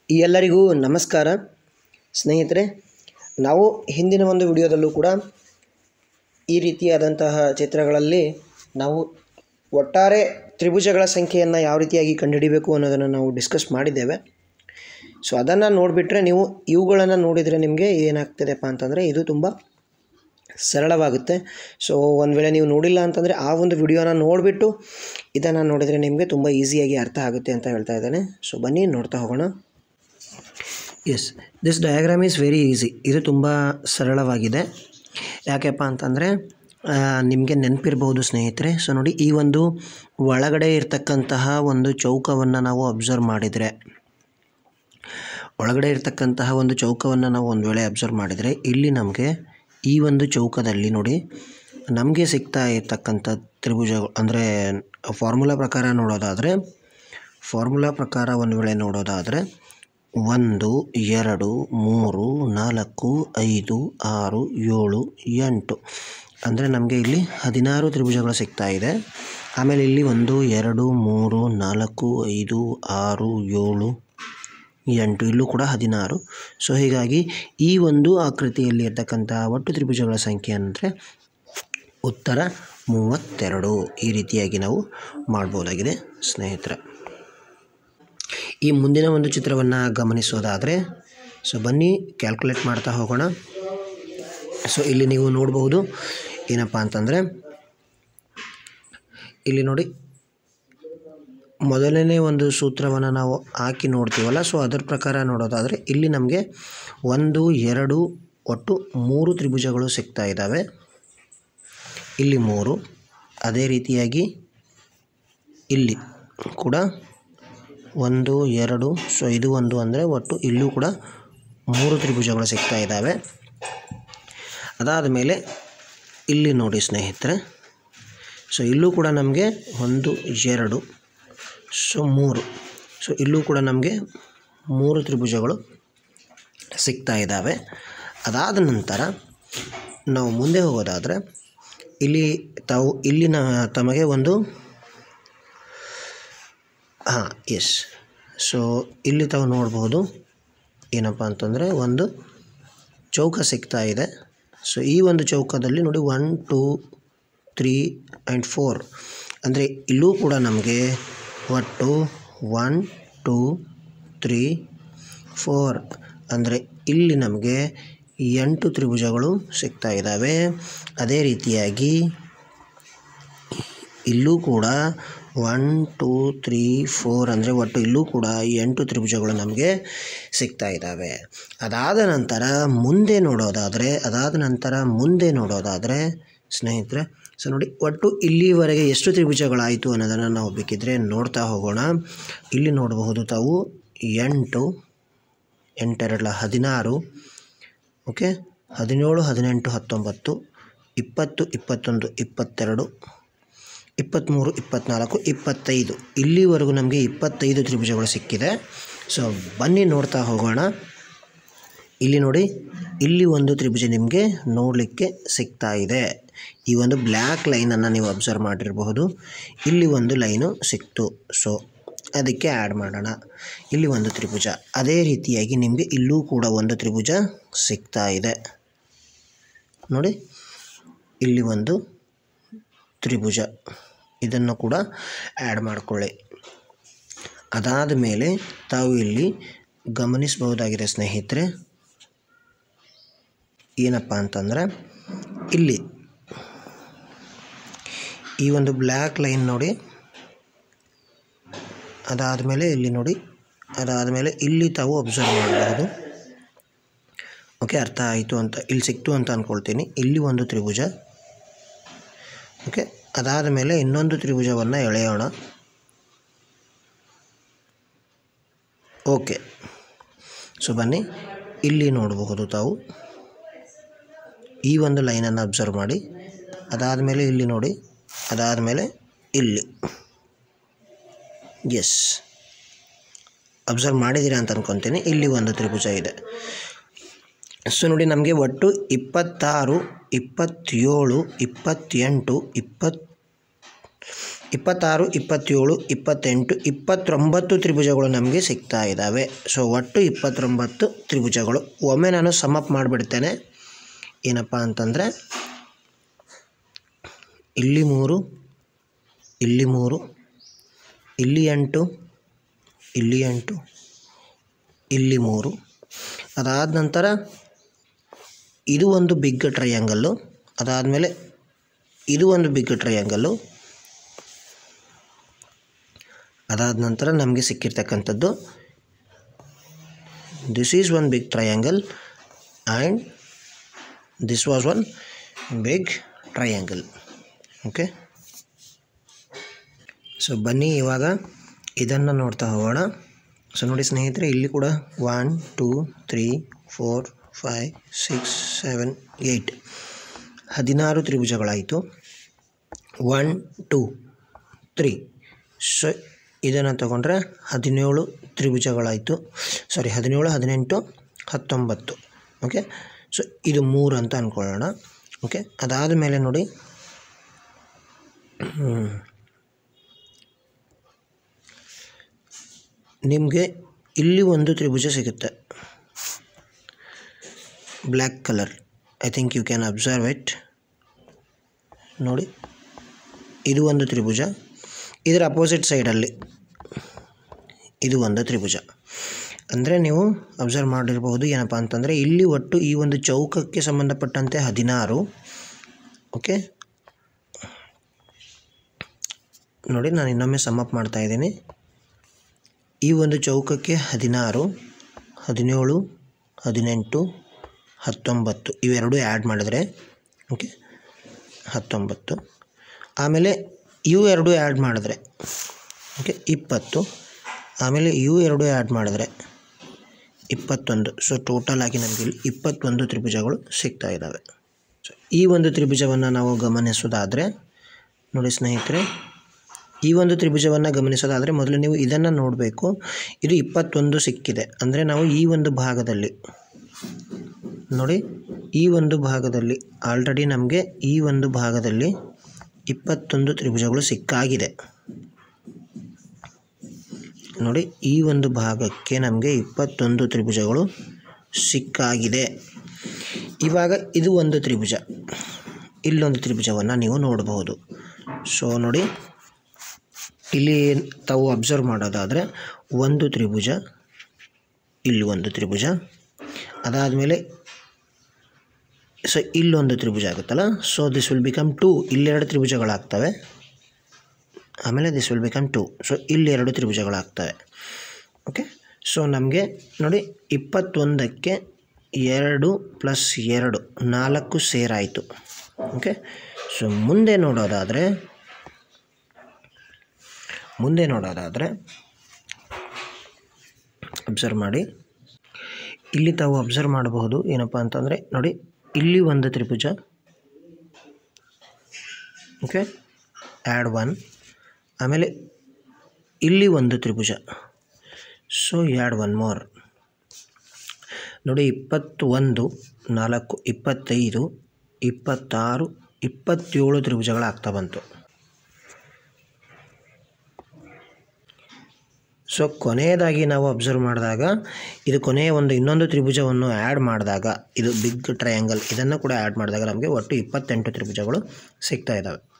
ಎಲ್ಲರಿಗೂ ನಮಸ್ಕಾರ ಸ್ನೇಹಿತರೆ ನಾವು ಹಿಂದಿನ ಒಂದು ವಿಡಿಯೋದಲ್ಲೂ ಕೂಡ ಈ ರೀತಿಯಾದಂತಹ ಚಿತ್ರಗಳಲ್ಲಿ ನಾವು ಒಟ್ಟಾರೆ ತ್ರಿಭುಜಗಳ ಸಂಖ್ಯೆಯನ್ನು ಯಾವ ರೀತಿಯಾಗಿ ಕಂಡುಹಿಡಿಬೇಕು ಅನ್ನೋದನ್ನು ನಾವು ಡಿಸ್ಕಸ್ ಮಾಡಿದ್ದೇವೆ ಸೊ ಅದನ್ನು ನೋಡಿಬಿಟ್ರೆ ನೀವು ಇವುಗಳನ್ನು ನೋಡಿದರೆ ನಿಮಗೆ ಏನಾಗ್ತದೆಪ್ಪ ಅಂತಂದರೆ ಇದು ತುಂಬ ಸರಳವಾಗುತ್ತೆ ಸೊ ಒಂದು ವೇಳೆ ನೀವು ನೋಡಿಲ್ಲ ಅಂತಂದರೆ ಆ ಒಂದು ವಿಡಿಯೋನ ನೋಡಿಬಿಟ್ಟು ಇದನ್ನು ನೋಡಿದರೆ ನಿಮಗೆ ತುಂಬ ಈಸಿಯಾಗಿ ಅರ್ಥ ಆಗುತ್ತೆ ಅಂತ ಹೇಳ್ತಾ ಇದ್ದಾನೆ ಸೊ ಬನ್ನಿ ನೋಡ್ತಾ ಹೋಗೋಣ yes this diagram is very easy ಇದು ತುಂಬ ಸರಳವಾಗಿದೆ ಯಾಕೆಪ್ಪ ಅಂತಂದರೆ ನಿಮಗೆ ನೆನಪಿರ್ಬೋದು ಸ್ನೇಹಿತರೆ ಸೊ ನೋಡಿ ಈ ಒಂದು ಒಳಗಡೆ ಇರ್ತಕ್ಕಂತಹ ಒಂದು ಚೌಕವನ್ನು ನಾವು ಅಬ್ಸರ್ವ್ ಮಾಡಿದರೆ ಒಳಗಡೆ ಇರ್ತಕ್ಕಂತಹ ಒಂದು ಚೌಕವನ್ನು ನಾವು ಒಂದು ವೇಳೆ ಅಬ್ಸರ್ವ್ ಮಾಡಿದರೆ ಇಲ್ಲಿ ನಮಗೆ ಈ ಒಂದು ಚೌಕದಲ್ಲಿ ನೋಡಿ ನಮಗೆ ಸಿಗ್ತಾ ಇರ್ತಕ್ಕಂಥ ತ್ರಿಭುಜಗಳು ಅಂದರೆ ಫಾರ್ಮುಲಾ ಪ್ರಕಾರ ನೋಡೋದಾದರೆ ಫಾರ್ಮುಲಾ ಪ್ರಕಾರ ಒಂದು ವೇಳೆ ನೋಡೋದಾದರೆ ಒಂದು ಎರಡು ಮೂರು ನಾಲ್ಕು ಐದು ಆರು ಏಳು ಎಂಟು ಅಂದರೆ ನಮಗೆ ಇಲ್ಲಿ ಹದಿನಾರು ತ್ರಿಭುಜಗಳು ಸಿಗ್ತಾ ಇದೆ ಆಮೇಲೆ ಇಲ್ಲಿ ಒಂದು ಎರಡು ಮೂರು ನಾಲ್ಕು ಐದು ಆರು ಏಳು ಎಂಟು ಇಲ್ಲೂ ಕೂಡ ಹದಿನಾರು ಸೊ ಹೀಗಾಗಿ ಈ ಒಂದು ಆಕೃತಿಯಲ್ಲಿ ಇರ್ತಕ್ಕಂತಹ ಒಟ್ಟು ತ್ರಿಭುಜಗಳ ಸಂಖ್ಯೆ ಅಂದರೆ ಉತ್ತರ ಮೂವತ್ತೆರಡು ಈ ರೀತಿಯಾಗಿ ನಾವು ಮಾಡ್ಬೋದಾಗಿದೆ ಸ್ನೇಹಿತರೆ ಈ ಮುಂದಿನ ಒಂದು ಚಿತ್ರವನ್ನು ಗಮನಿಸೋದಾದರೆ ಸೊ ಬನ್ನಿ ಕ್ಯಾಲ್ಕುಲೇಟ್ ಮಾಡ್ತಾ ಹೋಗೋಣ ಸೊ ಇಲ್ಲಿ ನೀವು ನೋಡಬಹುದು ಏನಪ್ಪ ಅಂತಂದರೆ ಇಲ್ಲಿ ನೋಡಿ ಮೊದಲನೇ ಒಂದು ಸೂತ್ರವನ್ನು ನಾವು ಹಾಕಿ ನೋಡ್ತೀವಲ್ಲ ಸೊ ಅದರ ಪ್ರಕಾರ ನೋಡೋದಾದರೆ ಇಲ್ಲಿ ನಮಗೆ ಒಂದು ಎರಡು ಒಟ್ಟು ಮೂರು ತ್ರಿಭುಜಗಳು ಸಿಗ್ತಾ ಇದ್ದಾವೆ ಇಲ್ಲಿ ಮೂರು ಅದೇ ರೀತಿಯಾಗಿ ಇಲ್ಲಿ ಕೂಡ ಒಂದು ಎರಡು ಸೊ ಇದು ಒಂದು ಅಂದರೆ ಒಟ್ಟು ಇಲ್ಲೂ ಕೂಡ ಮೂರು ತ್ರಿಭುಜಗಳು ಸಿಗ್ತಾ ಇದ್ದಾವೆ ಅದಾದ ಮೇಲೆ ಇಲ್ಲಿ ನೋಡಿ ಸ್ನೇಹಿತರೆ ಸೊ ಇಲ್ಲೂ ಕೂಡ ನಮಗೆ ಒಂದು ಎರಡು ಸೊ ಮೂರು ಸೊ ಇಲ್ಲೂ ಕೂಡ ನಮಗೆ ಮೂರು ತ್ರಿಭುಜಗಳು ಸಿಗ್ತಾ ಇದ್ದಾವೆ ಅದಾದ ನಂತರ ನಾವು ಮುಂದೆ ಹೋಗೋದಾದರೆ ಇಲ್ಲಿ ತಾವು ಇಲ್ಲಿನ ತಮಗೆ ಒಂದು ಹಾಂ ಎಸ್ ಸೊ ಇಲ್ಲಿ ತಾವು ನೋಡ್ಬೋದು ಏನಪ್ಪ ಅಂತಂದರೆ ಒಂದು ಚೌಕ ಸಿಗ್ತಾ ಇದೆ ಸೊ ಈ ಒಂದು ಚೌಕದಲ್ಲಿ ನೋಡಿ one two three and four ಅಂದರೆ ಇಲ್ಲೂ ಕೂಡ ನಮಗೆ ಒಟ್ಟು ಒನ್ ಟೂ ತ್ರೀ ಫೋರ್ ಅಂದರೆ ಇಲ್ಲಿ ನಮಗೆ ಎಂಟು ತ್ರಿಭುಜಗಳು ಸಿಗ್ತಾ ಇದ್ದಾವೆ ಅದೇ ರೀತಿಯಾಗಿ ಇಲ್ಲೂ ಕೂಡ ಒನ್ ಟೂ ತ್ರೀ ಫೋರ್ ಅಂದರೆ ಒಟ್ಟು ಇಲ್ಲೂ ಕೂಡ ಎಂಟು ತ್ರಿಭುಜಗಳು ನಮಗೆ ಸಿಗ್ತಾ ಇದ್ದಾವೆ ಅದಾದ ನಂತರ ಮುಂದೆ ನೋಡೋದಾದರೆ ಅದಾದ ನಂತರ ಮುಂದೆ ನೋಡೋದಾದರೆ ಸ್ನೇಹಿತರೆ ಸೊ ನೋಡಿ ಒಟ್ಟು ಇಲ್ಲಿವರೆಗೆ ಎಷ್ಟು ತ್ರಿಭುಜಗಳಾಯಿತು ಅನ್ನೋದನ್ನು ನಾವು ಬೇಕಿದ್ದರೆ ನೋಡ್ತಾ ಹೋಗೋಣ ಇಲ್ಲಿ ನೋಡಬಹುದು ತಾವು ಎಂಟು ಎಂಟೆರಡಲ ಹದಿನಾರು ಓಕೆ ಹದಿನೇಳು ಹದಿನೆಂಟು ಹತ್ತೊಂಬತ್ತು ಇಪ್ಪತ್ತು ಇಪ್ಪತ್ತೊಂದು ಇಪ್ಪತ್ತೆರಡು ಇಪ್ಪತ್ತ್ಮೂರು ಇಪ್ಪತ್ತ್ನಾಲ್ಕು ಇಪ್ಪತ್ತೈದು ಇಲ್ಲಿವರೆಗೂ ನಮಗೆ ಇಪ್ಪತ್ತೈದು ತ್ರಿಭುಜಗಳು ಸಿಕ್ಕಿದೆ ಸೊ ಬನ್ನಿ ನೋಡ್ತಾ ಹೋಗೋಣ ಇಲ್ಲಿ ನೋಡಿ ಇಲ್ಲಿ ಒಂದು ತ್ರಿಭುಜ ನಿಮಗೆ ನೋಡಲಿಕ್ಕೆ ಸಿಗ್ತಾ ಇದೆ ಈ ಒಂದು ಬ್ಲ್ಯಾಕ್ ಲೈನನ್ನು ನೀವು ಅಬ್ಸರ್ವ್ ಮಾಡಿರಬಹುದು ಇಲ್ಲಿ ಒಂದು ಲೈನು ಸಿಕ್ತು ಸೊ ಅದಕ್ಕೆ ಆ್ಯಡ್ ಮಾಡೋಣ ಇಲ್ಲಿ ಒಂದು ತ್ರಿಭುಜ ಅದೇ ರೀತಿಯಾಗಿ ನಿಮಗೆ ಇಲ್ಲೂ ಕೂಡ ಒಂದು ತ್ರಿಭುಜ ಸಿಗ್ತಾ ಇದೆ ನೋಡಿ ಇಲ್ಲಿ ಒಂದು ತ್ರಿಭುಜ ಇದನ್ನು ಕೂಡ ಆ್ಯಡ್ ಮಾಡಿಕೊಳ್ಳಿ ಅದಾದ ಮೇಲೆ ತಾವು ಇಲ್ಲಿ ಗಮನಿಸಬಹುದಾಗಿದೆ ಸ್ನೇಹಿತರೆ ಏನಪ್ಪ ಅಂತಂದರೆ ಇಲ್ಲಿ ಈ ಒಂದು ಬ್ಲ್ಯಾಕ್ ಲೈನ್ ನೋಡಿ ಅದಾದಮೇಲೆ ಇಲ್ಲಿ ನೋಡಿ ಅದಾದಮೇಲೆ ಇಲ್ಲಿ ತಾವು ಅಬ್ಸರ್ವ್ ಮಾಡಬಹುದು ಓಕೆ ಅರ್ಥ ಆಯಿತು ಅಂತ ಇಲ್ಲಿ ಸಿಕ್ತು ಅಂತ ಅಂದ್ಕೊಳ್ತೀನಿ ಇಲ್ಲಿ ಒಂದು ತ್ರಿಭುಜ ಓಕೆ ಅದಾದ ಮೇಲೆ ಇನ್ನೊಂದು ತ್ರಿಭುಜವನ್ನು ಎಳೆಯೋಣ ಓಕೆ ಸೊ ಬನ್ನಿ ಇಲ್ಲಿ ನೋಡಬಹುದು ತಾವು ಈ ಒಂದು ಲೈನನ್ನು ಅಬ್ಸರ್ವ್ ಮಾಡಿ ಅದಾದಮೇಲೆ ಇಲ್ಲಿ ನೋಡಿ ಅದಾದಮೇಲೆ ಇಲ್ಲಿ ಎಸ್ ಅಬ್ಸರ್ವ್ ಮಾಡಿದ್ದೀರಾ ಅಂತ ಅಂದ್ಕೊತೀನಿ ಇಲ್ಲಿ ಒಂದು ತ್ರಿಭುಜ ಇದೆ ಸೊ ನೋಡಿ ನಮಗೆ ಒಟ್ಟು ಇಪ್ಪತ್ತಾರು ಇಪ್ಪತ್ತೇಳು ಇಪ್ಪತ್ತೆಂಟು ಇಪ್ಪತ್ ಇಪ್ಪತ್ತಾರು ಇಪ್ಪತ್ತೇಳು ಇಪ್ಪತ್ತೆಂಟು ಇಪ್ಪತ್ತೊಂಬತ್ತು ತ್ರಿಭುಜಗಳು ನಮಗೆ ಸಿಗ್ತಾ ಇದ್ದಾವೆ ಸೊ ಒಟ್ಟು ಇಪ್ಪತ್ತೊಂಬತ್ತು ತ್ರಿಭುಜಗಳು ಒಮ್ಮೆ ನಾನು ಸಮಪ್ ಮಾಡಿಬಿಡ್ತೇನೆ ಏನಪ್ಪ ಅಂತಂದರೆ ಇಲ್ಲಿ ಮೂರು ಇಲ್ಲಿ ಮೂರು ಇಲ್ಲಿ ಎಂಟು ಇಲ್ಲಿ ಎಂಟು ಇಲ್ಲಿ ಮೂರು ಅದಾದ ನಂತರ ಇದು ಒಂದು ಬಿಗ್ ಟ್ರಯಾಂಗಲ್ಲು ಅದಾದಮೇಲೆ ಇದು ಒಂದು ಬಿಗ್ ಟ್ರಯಾಂಗಲ್ಲು ಅದಾದ ನಂತರ ನಮಗೆ ಸಿಕ್ಕಿರ್ತಕ್ಕಂಥದ್ದು this is one big triangle and this was one big triangle okay so ಬನ್ನಿ ಇವಾಗ ಇದನ್ನು ನೋಡ್ತಾ ಹೋಗೋಣ ಸೊ ನೋಡಿ ಸ್ನೇಹಿತರೆ ಇಲ್ಲಿ ಕೂಡ one two three four five six seven eight ಹದಿನಾರು ತ್ರಿಭುಜಗಳಾಯಿತು ಒನ್ ಟೂ ತ್ರೀ ಸೊ ಇದನ್ನು ತಗೊಂಡ್ರೆ ಹದಿನೇಳು ತ್ರಿಭುಜಗಳಾಯಿತು ಸಾರಿ ಹದಿನೇಳು ಹದಿನೆಂಟು ಹತ್ತೊಂಬತ್ತು ಓಕೆ ಸೊ ಇದು ಮೂರು ಅಂತ ಅಂದ್ಕೊಳ್ಳೋಣ ಓಕೆ ಅದಾದ ಮೇಲೆ ನೋಡಿ ನಿಮಗೆ ಇಲ್ಲಿ ಒಂದು ತ್ರಿಭುಜ ಸಿಗುತ್ತೆ black colour I think you can observe it ನೋಡಿ ಇದು ಒಂದು ತ್ರಿಭುಜ ಇದರ ಅಪೋಸಿಟ್ ಸೈಡಲ್ಲಿ ಇದು ಒಂದು ತ್ರಿಭುಜ ಅಂದರೆ ನೀವು ಅಬ್ಸರ್ವ್ ಮಾಡಿರ್ಬೋದು ಏನಪ್ಪ ಅಂತಂದರೆ ಇಲ್ಲಿ ಒಟ್ಟು ಈ ಒಂದು ಚೌಕಕ್ಕೆ ಸಂಬಂಧಪಟ್ಟಂತೆ ಹದಿನಾರು ಓಕೆ ನೋಡಿ ನಾನು ಇನ್ನೊಮ್ಮೆ ಸಮಪ್ ಮಾಡ್ತಾ ಇದ್ದೀನಿ ಈ ಒಂದು ಚೌಕಕ್ಕೆ ಹದಿನಾರು ಹದಿನೇಳು ಹದಿನೆಂಟು ಹತ್ತೊಂಬತ್ತು ಇವೆರಡು ಆ್ಯಡ್ ಮಾಡಿದ್ರೆ ಓಕೆ ಹತ್ತೊಂಬತ್ತು ಆಮೇಲೆ ಇವು ಎರಡು ಆ್ಯಡ್ ಮಾಡಿದ್ರೆ ಓಕೆ ಇಪ್ಪತ್ತು ಆಮೇಲೆ ಇವು ಎರಡು ಆ್ಯಡ್ ಮಾಡಿದ್ರೆ ಇಪ್ಪತ್ತೊಂದು ಸೊ ಟೋಟಲ್ ಆಗಿ ನಮಗೆ ಇಲ್ಲಿ ಇಪ್ಪತ್ತೊಂದು ತ್ರಿಭುಜಗಳು ಸಿಗ್ತಾ ಇದ್ದಾವೆ ಸೊ ಈ ಒಂದು ತ್ರಿಭುಜವನ್ನು ನಾವು ಗಮನಿಸೋದಾದರೆ ನೋಡಿ ಸ್ನೇಹಿತರೆ ಈ ಒಂದು ತ್ರಿಭುಜವನ್ನು ಗಮನಿಸೋದಾದರೆ ಮೊದಲು ನೀವು ಇದನ್ನು ನೋಡಬೇಕು ಇದು ಇಪ್ಪತ್ತೊಂದು ಸಿಕ್ಕಿದೆ ಅಂದರೆ ನಾವು ಈ ಒಂದು ಭಾಗದಲ್ಲಿ ನೋಡಿ ಈ ಒಂದು ಭಾಗದಲ್ಲಿ ಆಲ್ರೆಡಿ ನಮಗೆ ಈ ಒಂದು ಭಾಗದಲ್ಲಿ ಇಪ್ಪತ್ತೊಂದು ತ್ರಿಭುಜಗಳು ಸಿಕ್ಕಾಗಿದೆ ನೋಡಿ ಈ ಒಂದು ಭಾಗಕ್ಕೆ ನಮಗೆ ಇಪ್ಪತ್ತೊಂದು ತ್ರಿಭುಜಗಳು ಸಿಕ್ಕಾಗಿದೆ ಇವಾಗ ಇದು ಒಂದು ತ್ರಿಭುಜ ಇಲ್ಲೊಂದು ತ್ರಿಭುಜವನ್ನು ನೀವು ನೋಡಬಹುದು ಸೊ ನೋಡಿ ಇಲ್ಲಿ ತಾವು ಅಬ್ಸರ್ವ್ ಮಾಡೋದಾದರೆ ಒಂದು ತ್ರಿಭುಜ ಇಲ್ಲಿ ಒಂದು ತ್ರಿಭುಜ ಅದಾದಮೇಲೆ ಸೊ ಇಲ್ಲೊಂದು ತ್ರಿಭುಜ ಆಗುತ್ತಲ್ಲ so this will become two ಇಲ್ಲೆರಡು ತ್ರಿಭುಜಗಳಾಗ್ತವೆ ಆಮೇಲೆ this will become two so ಇಲ್ಲಿ ಎರಡು ತ್ರಿಭುಜಗಳಾಗ್ತವೆ ಓಕೆ ಸೊ ನಮಗೆ ನೋಡಿ ಇಪ್ಪತ್ತೊಂದಕ್ಕೆ ಎರಡು ಪ್ಲಸ್ ಎರಡು ನಾಲ್ಕು ಸೇರಾಯಿತು ಓಕೆ ಸೊ ಮುಂದೆ ನೋಡೋದಾದರೆ ಮುಂದೆ ನೋಡೋದಾದರೆ ಅಬ್ಸರ್ವ್ ಮಾಡಿ ಇಲ್ಲಿ ತಾವು ಅಬ್ಸರ್ವ್ ಮಾಡಬಹುದು ಏನಪ್ಪ ಅಂತಂದರೆ ನೋಡಿ ಇಲ್ಲಿ ಒಂದು ತ್ರಿಭುಜ ಓಕೆ ಆ್ಯಡ್ ಒನ್ ಆಮೇಲೆ ಇಲ್ಲಿ ಒಂದು ತ್ರಿಭುಜ ಸೊ ಆ್ಯಡ್ ಒನ್ ಮೋರ್ ನೋಡಿ ಇಪ್ಪತ್ತೊಂದು ನಾಲ್ಕು ಇಪ್ಪತ್ತೈದು ಇಪ್ಪತ್ತಾರು ಇಪ್ಪತ್ತೇಳು ತ್ರಿಭುಜಗಳಾಗ್ತಾ ಬಂತು ಸೊ ಕೊನೆಯದಾಗಿ ನಾವು ಅಬ್ಸರ್ವ್ ಮಾಡಿದಾಗ ಇದು ಕೊನೆಯ ಒಂದು ಇನ್ನೊಂದು ತ್ರಿಭುಜವನ್ನು ಆ್ಯಡ್ ಮಾಡಿದಾಗ ಇದು ಬಿಗ್ ಟ್ರಯಾಂಗಲ್ ಇದನ್ನು ಕೂಡ ಆ್ಯಡ್ ಮಾಡಿದಾಗ ನಮಗೆ ಒಟ್ಟು ಇಪ್ಪತ್ತೆಂಟು ತ್ರಿಭುಜಗಳು ಸಿಗ್ತಾ ಇದ್ದಾವೆ